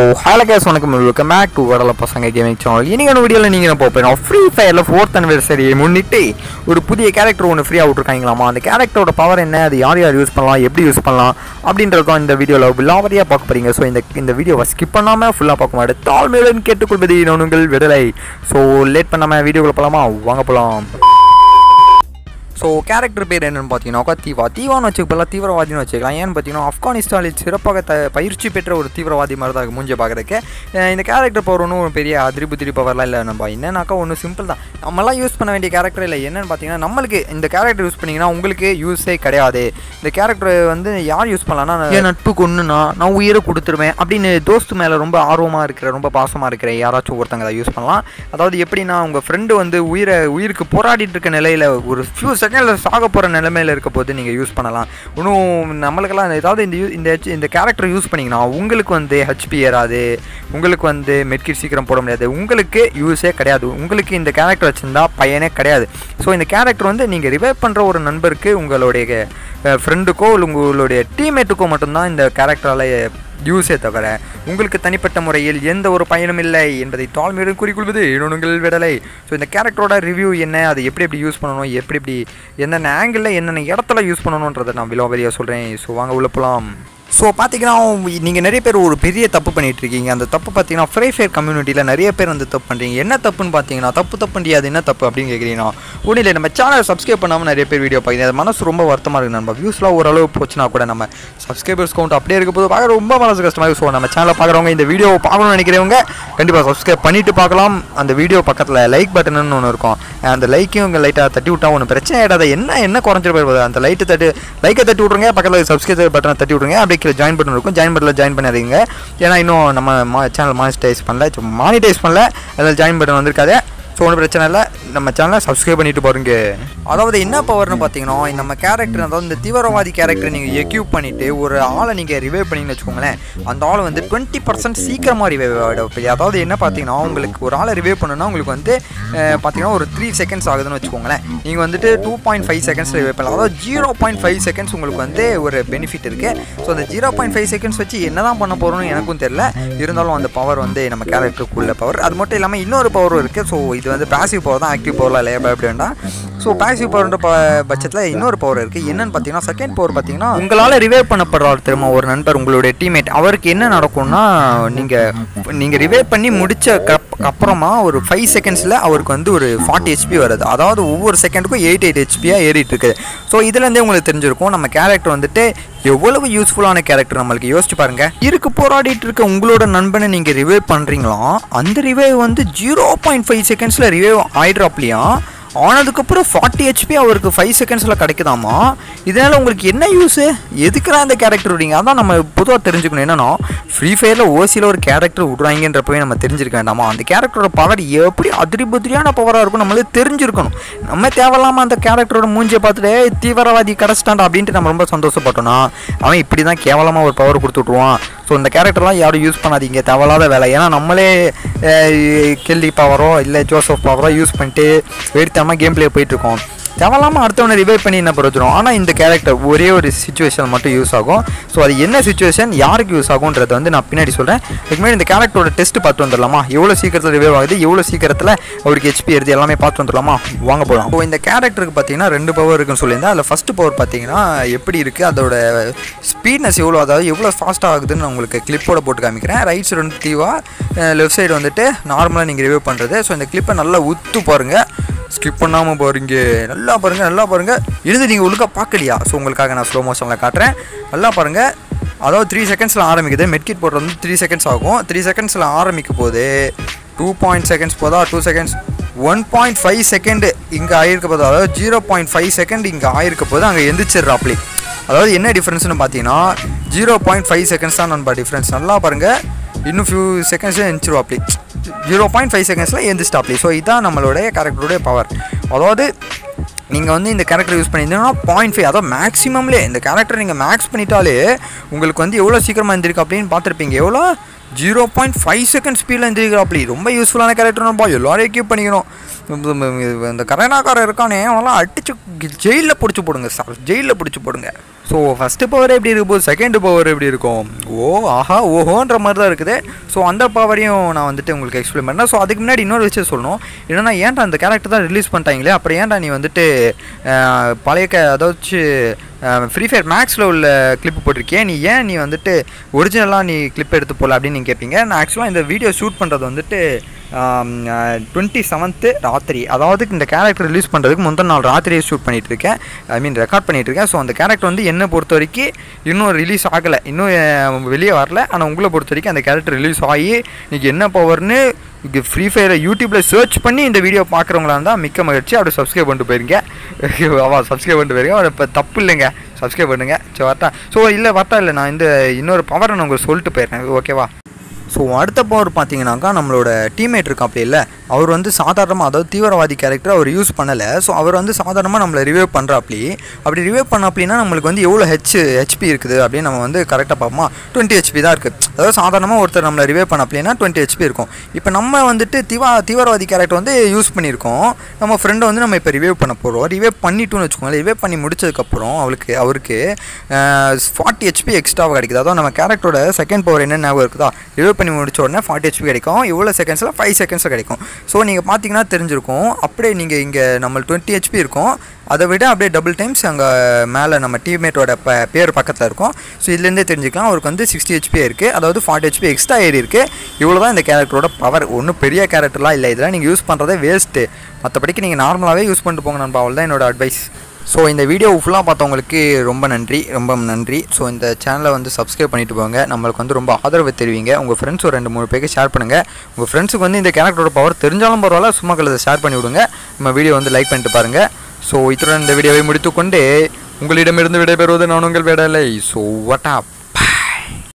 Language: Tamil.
ஹலோ கேஸ் வணக்கம் வெல்கம் பேக் டு வரல பசங்க கேமிங் சேனல் இன்னைக்கான வீடியோவில் நீங்கள் என்ன பார்ப்போம் ஃப்ரீ ஃபயரில் ஃபோர்த் அனிவர்சரியை முன்னிட்டு ஒரு புதிய கேரக்டர் ஒன்று ஃப்ரீயாக விட்ருக்காங்களாமா அந்த கேரக்டரோட பவர் என்ன அது யார் யார் யூஸ் பண்ணலாம் எப்படி யூஸ் பண்ணலாம் அப்படின்றது தான் இந்த வீடியோவில் விலாவரியாக பார்க்க போறீங்க ஸோ இந்த இந்த வீடியோவை ஸ்கிப் பண்ணாமல் ஃபுல்லாக பார்க்க மாட்டேன் தாழ்மையுடன் கேட்டுக்கொள்வது நான் உங்கள் விடலை ஸோ லேட் பண்ணாமல் வீடியோக்குள்ள போகலாமா வாங்க போகலாம் ஸோ கேரக்டர் பேர் என்னன்னு பார்த்தீங்கன்னாக்கா தீவா தீவான்னு வச்சுக்கலாம் தீவிரவாதின்னு வச்சுக்கலாம் ஏன்னு பார்த்தீங்கன்னா ஆப்கானிஸ்தானில் சிறப்பாக த பயிற்சி பெற்ற ஒரு தீவிரவாதி மாதிரி தான் மூஞ்ச பார்க்குறதுக்கு அஹ் இந்த கேரக்டர் பவர் ஒன்றும் பெரிய அதிரிப்பு திரிப்பு வரலாம் இல்லை நம்ம என்னன்னாக்கா ஒன்றும் சிம்பிள் தான் நம்மளாம் யூஸ் பண்ண வேண்டிய கேரக்டர் இல்லை என்னன்னு பார்த்தீங்கன்னா நம்மளுக்கு இந்த கேரக்டர் யூஸ் பண்ணிங்கன்னா உங்களுக்கு யூஸே கிடையாது இந்த கேரக்டர் வந்து யார் யூஸ் பண்ணலாம்னா என் நட்புக்கு ஒன்றுனா நான் உயிரை கொடுத்துருவேன் அப்படின்னு தோஸ்து மேலே ரொம்ப ஆர்வமாக இருக்கிற ரொம்ப பாசமாக இருக்கிற யாராச்சும் ஒருத்தங்க அதை யூஸ் பண்ணலாம் அதாவது எப்படின்னா உங்கள் ஃப்ரெண்டு வந்து உயிரை உயிருக்கு போராடிட்டு இருக்க நிலையில் ஒரு ஃபியூ செகண்டில் சாக போகிற நிலைமையில் இருக்க போது நீங்கள் யூஸ் பண்ணலாம் இன்னும் நம்மளுக்கெல்லாம் ஏதாவது இந்த யூ- இந்த H- இந்த கேரக்டர் யூஸ் பண்ணிங்கன்னா உங்களுக்கு வந்து ஹெச்பி ஏறாது உங்களுக்கு வந்து மெட்கிட் சீக்கிரம் போட முடியாது உங்களுக்கு யூஸே கிடையாது உங்களுக்கு இந்த கேரக்டர் வச்சுருந்தா பையனே கிடையாது ஸோ இந்த கேரக்டர் வந்து நீங்கள் ரிவைவ் பண்ணுற ஒரு நண்பருக்கு உங்களுடைய ஃப்ரெண்டுக்கோ இல்லை உங்களுடைய டீம்மேட்டுக்கோ மட்டும்தான் இந்த கேரக்டரால் யூஸே தவிர உங்களுக்கு தனிப்பட்ட முறையில் எந்த ஒரு பயனும் இல்லை என்பதை தாழ்மையுடன் குறிக்கொள்வது உங்கள் விடலை ஸோ இந்த கேரக்டரோட ரிவ்யூ என்ன அதை எப்படி எப்படி யூஸ் பண்ணணும் எப்படி எப்படி என்னென்ன ஆங்கிளில் என்னென்ன இடத்துல யூஸ் பண்ணணுன்றதை நான் விலாவரியாக சொல்கிறேன் ஸோ வாங்க உள்ள போகலாம் ஸோ பார்த்தீங்கன்னா நீங்கள் நிறைய பேர் ஒரு பெரிய தப்பு பண்ணிட்டு இருக்கீங்க அந்த தப்பு பார்த்தீங்கன்னா ஃப்ரீ ஃபயர் கம்யூனிட்டியில் நிறைய பேர் வந்து தப்பு பண்ணுறீங்க என்ன தப்புன்னு பார்த்தீங்கன்னா தப்பு தப்புண்டி அது என்ன தப்பு அப்படின்னு கேட்குறீங்கன்னா ஒன்றும் இல்லை நம்ம சேனலை சப்ஸ்கிரைப் பண்ணாமல் நிறைய பேர் வீடியோ பார்க்குறீங்க அது மனசு ரொம்ப வருத்தமாக இருக்குது நம்ம வியூஸ்லாம் ஓரளவு போச்சுன்னா கூட நம்ம சப்ஸ்கிரைபர்ஸ் கவுண்ட் அப்படியே இருக்க போது பார்க்க ரொம்ப மனசு கஷ்டமாக இருக்கும் ஸோ நம்ம சேனலை பார்க்குறவங்க இந்த வீடியோ பார்க்கணும்னு நினைக்கிறவங்க கண்டிப்பாக சப்ஸ்கிரைப் பண்ணிட்டு பார்க்கலாம் அந்த வீடியோ பக்கத்தில் லைக் பட்டன்னு ஒன்று இருக்கும் அந்த லைக்கையும் உங்கள் லைட்டாக தட்டி விட்டா ஒன்றும் பிரச்சனை ஆகிடாது என்ன என்ன குறைஞ்சிட்டு போயிருப்பது அந்த லைட்டு தட்டு லைக்கை தட்டி விட்ருங்க பக்கத்தில் சப்ஸ்கிரைப் பட்டனை தட்டி விட்ருங்க அப்படியே கீழே ஜாயின் பட்டன் இருக்கும் ஜாயின் பட்டனில் ஜாயின் பண்ணிடுங்க ஏன்னா இன்னும் நம்ம மா சேனல் மானிட்டைஸ் பண்ணல மானிட்டைஸ் பண்ணல அதில் ஜாயின் பட்டன் வந்திருக்காது ஸோ ஒன்றும் பிரச்சனை இல்லை நம்ம சேனலை சப்ஸ்கிரைப் பண்ணிட்டு பாருங்க அதாவது என்ன பவர்னு பார்த்தீங்கன்னா நம்ம கேரக்டர் அதாவது இந்த தீவிரவாதி கேரக்டர் நீங்கள் எக்யூப் பண்ணிவிட்டு ஒரு ஆளை நீங்கள் ரிவைவ் பண்ணிங்கன்னு வச்சுக்கோங்களேன் அந்த ஆள் வந்து டுவெண்ட்டி பர்சன்ட் சீக்கிரமாக ரிவைவ் ஆகிடும் அதாவது என்ன பார்த்தீங்கன்னா உங்களுக்கு ஒரு ஆளை ரிவைவ் பண்ணணும்னா உங்களுக்கு வந்து அஹ், பார்த்தீங்கன்னா ஒரு த்ரீ செகண்ட்ஸ் ஆகுதுன்னு வச்சுக்கோங்களேன் நீங்கள் வந்துட்டு two point five seconds revive பண்ணலாம் அதாவது ஜீரோ பாயிண்ட் ஃபைவ் செகண்ட்ஸ் உங்களுக்கு வந்து ஒரு பெனிஃபிட் இருக்குது ஸோ அந்த ஜீரோ பாயிண்ட் ஃபைவ் செகண்ட்ஸ் வச்சு என்ன தான் பண்ண போகிறோம்னு எனக்கும் தெரியல இருந்தாலும் அந்த பவர் வந்து நம்ம கேரக்டருக்குள்ள பவர் அது மட்டும் இல்லாமல் இன்னொரு பவரும் இருக்குது ஸோ இது வந்து பாசிவ் பவர் தான் ஆக்டிவ் பவர்லாம் இல்லையா பயப்பட வேண்டாம் ஸோ பாசிவ் பவர்ன்ற ப பட்சத்தில் இன்னொரு பவர் இருக்குது என்னன்னு பார்த்தீங்கன்னா செகண்ட் பவர் பார்த்தீங்கன்னா உங்களால் ரிவைவ் பண்ணப்படுறாரு திரும்ப ஒரு நண்பர் உங்களுடைய டீம்மேட் அவருக்கு என்ன நடக்கும்னா நீங்கள் நீங்கள் ரிவைவ் பண்ணி முடிச்ச கப் அப்புறமா ஒரு ஃபைவ் செகண்ட்ஸில் அவருக்கு வந்து ஒரு ஃபார்ட்டி ஹெச்பி வருது அதாவது ஒவ்வொரு செகண்டுக்கும் எயிட் எயிட் ஹெச்பியாக ஏறிட்டு இருக்குது ஸோ இதுலேருந்தே உங்களுக்கு தெரிஞ்சிருக்கும் நம்ம கேரக்டர் வந்துட்டு எவ்வளவு யூஸ்ஃபுல்லான கேரக்டர் நம்மளுக்கு யோசிச்சு பாருங்க இருக்கு போராடிட்டு இருக்க உங்களோட நண்பனை நீங்க ரிவைவ் பண்றீங்களா அந்த ரிவைவ் வந்து ஜீரோ பாயிண்ட் ஃபைவ் செகண்ட்ஸ்ல ரிவைவ் ஆயிடுறாப்லையா ஆனதுக்கப்புறம் ஃபார்ட்டி ஹெச்பி அவருக்கு ஃபைவ் செகண்ட்ஸில் கிடைக்குதாமா இதனால் உங்களுக்கு என்ன யூஸு எதுக்குடா இந்த கேரக்டர் விடுறீங்க அதான் நம்ம பொதுவாக தெரிஞ்சுக்கணும் என்னன்னா ஃப்ரீ ஃபயரில் ஓசியில் ஒரு கேரக்டர் விடுறாங்கன்றப்பவே நம்ம தெரிஞ்சிருக்க வேண்டாமா அந்த கேரக்டரோட பவர் எப்படி அதிரி புதிரியான பவராக இருக்கும் நம்மளே தெரிஞ்சிருக்கணும் நம்ம தேவையில்லாமல் அந்த கேரக்டரோட மூஞ்சியை பார்த்துட்டு "ஏய், தீவிரவாதி கிடச்சிட்டான்டா அப்படின்ட்டு நம்ம ரொம்ப சந்தோஷப்பட்டோம்னா அவன் இப்படி தான் கேவலமாக ஒரு பவர் கொடுத்து விட்ருவான் ஸோ இந்த கேரக்டர்லாம் யாரும் யூஸ் பண்ணாதீங்க தேவையில்லாத வேலை ஏன்னா நம்மளே கெல்லி பவரோ இல்லை ஜோசப் பவரோ யூஸ் பண்ணிட்டு வெறித்தனமாக கேம் பிளே போயிட்டுருக்கோம் தேவையில்லாமல் அடுத்தவனை ரிவைவ் பண்ணி என்ன பிரயோஜனம் ஆனால் இந்த கேரக்டர் ஒரே ஒரு சுச்சுவேஷன் மட்டும் யூஸ் ஆகும் ஸோ அது என்ன சுச்சுவேஷன் யாருக்கு யூஸ் ஆகுன்றதை வந்து நான் பின்னாடி சொல்கிறேன் இதுக்கு முன்னாடி இந்த கேரக்டரோட டெஸ்ட் பார்த்து வந்துடலாமா எவ்வளோ சீக்கிரத்தில் ரிவைவ் ஆகுது எவ்வளோ சீக்கிரத்தில் அவருக்கு ஹெச்பி எடுத்து எல்லாமே பார்த்து வந்துடலாமா வாங்க போகலாம் ஸோ இந்த கேரக்டருக்கு பார்த்தீங்கன்னா ரெண்டு பவர் இருக்குன்னு சொல்லியிருந்தேன் அதில் ஃபஸ்ட்டு பவர் பார்த்தீங்கன்னா எப்படி இருக்குது அதோட ஸ்பீட்னஸ் எவ்வளோ அதாவது எவ்வளோ ஃபாஸ்ட்டாக ஆகுதுன்னு நான் உங்களுக்கு கிளிப்போட போட்டு காமிக்கிறேன் ரைட் சைடு வந்து தீவா லெஃப்ட் சைடு வந்துட்டு நார்மலாக நீங்கள் ரிவைவ் பண்ணுறது ஸோ இந்த கிளிப்பை நல்லா உத்து பாருங்கள் ஸ்கிப் பண்ணாமல் பாருங்க நல்லா பாருங்க நல்லா பாருங்க இருந்து நீங்கள் ஒழுங்காக பார்க்கலையா ஸோ உங்களுக்காக நான் ஸ்லோ மோஷனில் காட்டுறேன் நல்லா பாருங்க அதாவது த்ரீ செகண்ட்ஸில் ஆரம்பிக்குது மெட்கிட் போடுறது வந்து த்ரீ செகண்ட்ஸ் ஆகும் த்ரீ செகண்ட்ஸில் ஆரம்பிக்கும் போது டூ பாயிண்ட் செகண்ட்ஸ் போதா two seconds one point five second இங்கே ஆயிருக்க போது அதாவது ஜீரோ பாயிண்ட் ஃபைவ் செகண்ட் இங்கே ஆயிருக்க போது அங்கே எந்திரிச்சிடுறாப்லி அதாவது என்ன டிஃப்ரென்ஸ்னு பார்த்தீங்கன்னா ஜீரோ பாயிண்ட் ஃபைவ் செகண்ட்ஸ் தான் நண்பா டிஃப்ரென்ஸ் நல்லா பாருங்கள் இன்னும் ஃபியூ செகண்ட்ஸில் எந்திரிச்சிருவாப்லி ஜீரோ பாயிண்ட் ஃபைவ் செகண்ட்ஸில் எந்திரிச்சிட்டாப்லி ஸோ இதுதான் நம்மளுடைய கேரக்டருடைய பவர் அதாவது நீங்கள் வந்து இந்த கேரக்டர் யூஸ் பண்ணியிருந்தீங்கன்னா பாயிண்ட் ஃபைவ் அதாவது மேக்ஸிமம்லே இந்த கேரக்டர் நீங்கள் மேக்ஸ் பண்ணிட்டாலே உங்களுக்கு வந்து எவ்வளோ சீக்கிரமாக இருந்திருக்கு அப்படின்னு பார்த்துருப்பீங்க எவ்வளோ ஜீரோ பாயிண்ட் ஃபைவ் செகண்ட் ஸ்பீடில் இருந்திருக்கிறாப்லி ரொம்ப யூஸ்ஃபுல்லான கேரக்டர் நம்ம எல்லாரும் எக்யூப் பண்ணிக்கணும் இந்த கரனாக்காரன் இருக்கானே அவன்லாம் அடிச்சு ஜெயிலில் பிடிச்சி போடுங்க சார் ஜெயிலில் பிடிச்சி போடுங்க ஸோ ஃபஸ்ட்டு பவர் எப்படி இருக்கும் போது செகண்ட் பவர் எப்படி இருக்கும் ஓ ஆஹா ஓஹோன்ற மாதிரி தான் இருக்குது ஸோ அந்த பவரையும் நான் வந்துட்டு உங்களுக்கு எக்ஸ்பிளைன் பண்ணேன் ஸோ அதுக்கு முன்னாடி இன்னொரு விஷயம் சொல்லணும் என்னன்னா ஏன்டா அந்த கேரக்டர் தான் ரிலீஸ் பண்ணிட்டாங்களே அப்புறம் ஏன்டா நீ வந்துட்டு அஹ், பழைய க அதாச்சும் ஃப்ரீ ஃபயர் மேக்ஸில் உள்ள கிளிப் போட்டிருக்கியே நீ ஏன் நீ வந்துட்டு ஒரிஜினலாக நீ கிளிப் எடுத்து போகல அப்படின்னு நீங்கள் கேட்பீங்க நான் ஆக்சுவலாக இந்த வீடியோ ஷூட் பண்ணுறது வந்துட்டு டுவெண்ட்டி செவன்த்து ராத்திரி அதாவது இந்த கேரக்டர் ரிலீஸ் பண்ணுறதுக்கு முந்தின நாள் ராத்திரியே ஷூட் பண்ணிட்டு இருக்கேன் ஐ மீன் ரெக்கார்ட் பண்ணிட்டு இருக்கேன் ஸோ அந்த கேரக்டர் வந்து என்னை பொறுத்த வரைக்கும் இன்னும் ரிலீஸ் ஆகலை இன்னும் அஹ், வெளியே வரல ஆனால் உங்களை பொறுத்த வரைக்கும் அந்த கேரக்டர் ரிலீஸ் ஆகி இன்னைக்கு என்ன பவர்னு இங்கே ஃப்ரீ ஃபயரை யூடியூப்பில் சர்ச் பண்ணி இந்த வீடியோ பார்க்குறவங்களா இருந்தால் மிக்க மகிழ்ச்சி அப்படி சப்ஸ்கிரைப் பண்ணிட்டு போயிருங்க ஆமாம் சப்ஸ்கிரைப் பண்ணிட்டு போயிருங்க இப்போ தப்பு இல்லைங்க சப்ஸ்கிரைப் பண்ணுங்க சரி வரட்டா ஸோ இல்லை வரட்டா இல்லை நான் இந்த இன்னொரு பவரை நான் உங்களுக்கு சொல்லிட்டு போயிடுறேன் ஓகேவா ஸோ அடுத்த பவர் பார்த்தீங்கன்னாக்கா நம்மளோட டீம்மேட் இருக்கா அப்படி இல்லை அவர் வந்து சாதாரணமாக அதாவது தீவிரவாதி கேரக்டர் அவர் யூஸ் பண்ணலை ஸோ அவர் வந்து சாதாரணமாக நம்மளை ரிவைவ் பண்ணுறாப்படி அப்படி ரிவைவ் பண்ண அப்படின்னா நம்மளுக்கு வந்து எவ்வளோ ஹெச் ஹெச்பி இருக்குது அப்படின்னு நம்ம வந்து கரெக்டாக பார்ப்போமா டுவெண்ட்டி ஹெச்பி தான் இருக்குது அதாவது சாதாரணமாக ஒருத்தர் நம்மளை ரிவைவ் பண்ண அப்படின்னா டுவெண்ட்டி ஹெச்பி இருக்கும் இப்போ நம்ம வந்துட்டு தீவா தீவிரவாதி கேரக்டர் வந்து யூஸ் பண்ணியிருக்கோம் நம்ம ஃப்ரெண்டை வந்து நம்ம இப்போ ரிவைவ் பண்ண போகிறோம் ரிவைவ் பண்ணிட்டோம்னு வச்சுக்கோங்களேன் ரிவைவ் பண்ணி முடிச்சதுக்கப்புறம் அவளுக்கு அவருக்கு ஃபார்ட்டி ஹெச்பி எக்ஸ்ட்ராவாக கிடைக்குது அதாவது நம்ம கேரக்டரோட செகண்ட் பவர் என்ன ஞாபகம் இருக்குதா ரிவைவ் பண்ணி முடிச்ச உடனே ஃபார்ட்டி ஹெச்பி கிடைக்கும் இவ்வளோ செகண்ட்ஸில் ஃபைவ் செகண்ட்ஸில் கிடைக்கும் ஸோ நீங்கள் பார்த்தீங்கன்னா தெரிஞ்சிருக்கும் அப்படியே நீங்கள் இங்கே நம்ம டுவெண்ட்டி ஹெச்பி இருக்கும் அதை விட அப்படியே டபுள் டைம்ஸ் அங்கே மேலே நம்ம டீம்மேட்டோட ப பேர் பக்கத்தில் இருக்கும் ஸோ இதுலேருந்தே தெரிஞ்சுக்கலாம் அவருக்கு வந்து சிக்ஸ்டி ஹெச்பி இருக்குது அதாவது ஃபார்ட்டி ஹெச்பி எக்ஸ்ட்ரா ஏறி இருக்குது இவ்வளோ தான் இந்த கேரக்டரோட பவர் ஒன்றும் பெரிய கேரக்டர்லாம் இல்லை இதெல்லாம் நீங்கள் யூஸ் பண்ணுறதே வேஸ்ட்டு மற்றபடிக்கு நீங்கள் நார்மலாகவே யூஸ் பண்ணிட்டு போங்க நண்பா அவ்வளோ தான் என்னோட அட்வைஸ் ஸோ இந்த வீடியோ ஃபுல்லாக பார்த்தவங்களுக்கு ரொம்ப நன்றி ரொம்ப நன்றி ஸோ இந்த சேனலை வந்து சப்ஸ்கிரைப் பண்ணிட்டு போங்க நம்மளுக்கு வந்து ரொம்ப ஆதரவு தெரிவிங்க உங்கள் ஃப்ரெண்ட்ஸ் ஒரு ரெண்டு மூணு பேருக்கு ஷேர் பண்ணுங்கள் உங்கள் ஃப்ரெண்ட்ஸுக்கு வந்து இந்த கேரக்டரோட பவர் தெரிஞ்சாலும் பரவாயில்ல சும்மா கலதை ஷேர் பண்ணி விடுங்க நம்ம வீடியோ வந்து லைக் பண்ணிட்டு பாருங்கள் ஸோ இத்துடன் இந்த வீடியோவை முடித்துக்கொண்டு உங்களிடமிருந்து விடைபெறுவது நான் உங்கள் விடலை ஸோ வாட் ஆப்